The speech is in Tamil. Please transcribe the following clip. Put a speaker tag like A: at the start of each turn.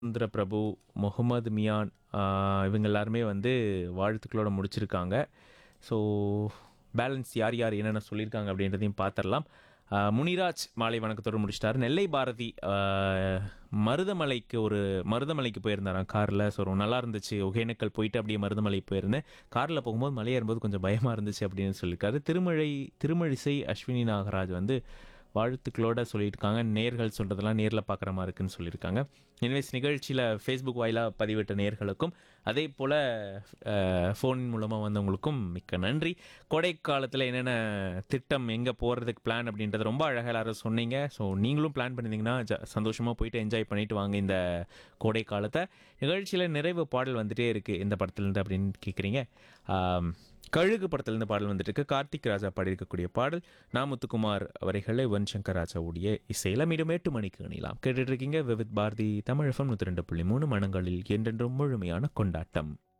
A: சுந்தர பிரபு முகமது மியான் ஆஹ் இவங்க எல்லாருமே வந்து வாழ்த்துக்களோட முடிச்சிருக்காங்க ஸோ பேலன்ஸ் யார் யார் என்னென்ன சொல்லியிருக்காங்க அப்படின்றதையும் பார்த்துடலாம் ஆஹ் முனிராஜ் மாலை வணக்கத்தோடு முடிச்சிட்டாரு நெல்லை பாரதி ஆஹ் மருதமலைக்கு ஒரு மருதமலைக்கு போயிருந்தாராம் காரில் ஸோ ரொம்ப நல்லா இருந்துச்சு ஒகேனக்கல் போயிட்டு அப்படியே மருதமலை போயிருந்தேன் காரில் போகும்போது மலை ஏறும்போது கொஞ்சம் பயமாக இருந்துச்சு அப்படின்னு சொல்லியிருக்காரு திருமழை திருமழிசை அஸ்வினி நாகராஜ் வந்து வாழ்த்துக்களோட சொல்லியிருக்காங்க நேர்கள் சொல்கிறதெல்லாம் நேரில் பார்க்குற மாதிரி இருக்குன்னு சொல்லியிருக்காங்க எனிவேஸ் நிகழ்ச்சியில் ஃபேஸ்புக் வாயிலாக பதிவிட்ட நேர்களுக்கும் அதே போல் ஃபோன் மூலமாக வந்தவங்களுக்கும் மிக்க நன்றி கோடைக்காலத்தில் என்னென்ன திட்டம் எங்கே போகிறதுக்கு பிளான் அப்படின்றது ரொம்ப அழகாக எல்லாரும் சொன்னீங்க ஸோ நீங்களும் பிளான் பண்ணியிருந்தீங்கன்னா ஜ சந்தோஷமாக போயிட்டு என்ஜாய் பண்ணிட்டு வாங்க இந்த கோடை காலத்தை நிகழ்ச்சியில் நிறைவு பாடல் வந்துட்டே இருக்குது இந்த படத்துலேருந்து அப்படின்னு கேட்குறீங்க கழுகு படத்துலேருந்து பாடல் வந்துட்டு இருக்கு கார்த்திக் ராஜா பாடியிருக்கக்கூடிய பாடல் நாமுத்துக்குமார் வரிகளை யுவன் சங்கர் ராஜாவுடைய இசையில் மீண்டும் எட்டு மணிக்கு இணையலாம் கேட்டுட்டு இருக்கீங்க விவித் பாரதி தமிழ் எஃப்எம் நூற்றி ரெண்டு புள்ளி மூணு மனங்களில் என்றென்றும் முழுமையான கொண்டாட்டம்